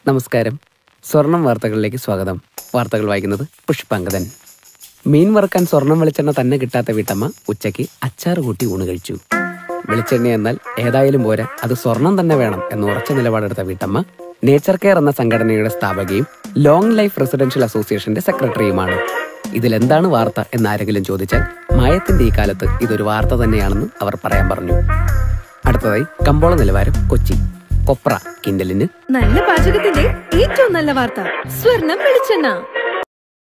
നമസ്കാരം സ്വർണം വാർത്തകളിലേക്ക് സ്വാഗതം വാർത്തകൾ വായിക്കുന്നത് പുഷ്പാങ്കദൻ മീൻ വറുക്കാൻ സ്വർണം വെളിച്ചെണ്ണ തന്നെ കിട്ടാത്ത വീട്ടമ്മ ഉച്ചയ്ക്ക് അച്ചാറ് കൂട്ടി ഊണ് കഴിച്ചു വെളിച്ചെണ്ണ എന്നാൽ ഏതായാലും പോരാ അത് സ്വർണം തന്നെ വേണം എന്ന് ഉറച്ച നിലപാടെടുത്ത വീട്ടമ്മ നേച്ചർ കെയർ എന്ന സംഘടനയുടെ സ്ഥാപകയും ലോങ് ലൈഫ് റെസിഡൻഷ്യൽ അസോസിയേഷന്റെ സെക്രട്ടറിയുമാണ് ഇതിലെന്താണ് വാർത്ത എന്ന് ആരെങ്കിലും ചോദിച്ചാൽ മായത്തിന്റെ ഈ കാലത്ത് ഇതൊരു വാർത്ത തന്നെയാണെന്ന് അവർ പറയാൻ പറഞ്ഞു അടുത്തതായി കമ്പോള നിലവാരം കൊച്ചി കൊപ്ര കിൻഡലിന് നല്ല പാചകത്തിന്റെ ഏറ്റവും നല്ല വാർത്ത സ്വർണം വെളിച്ചെണ്ണ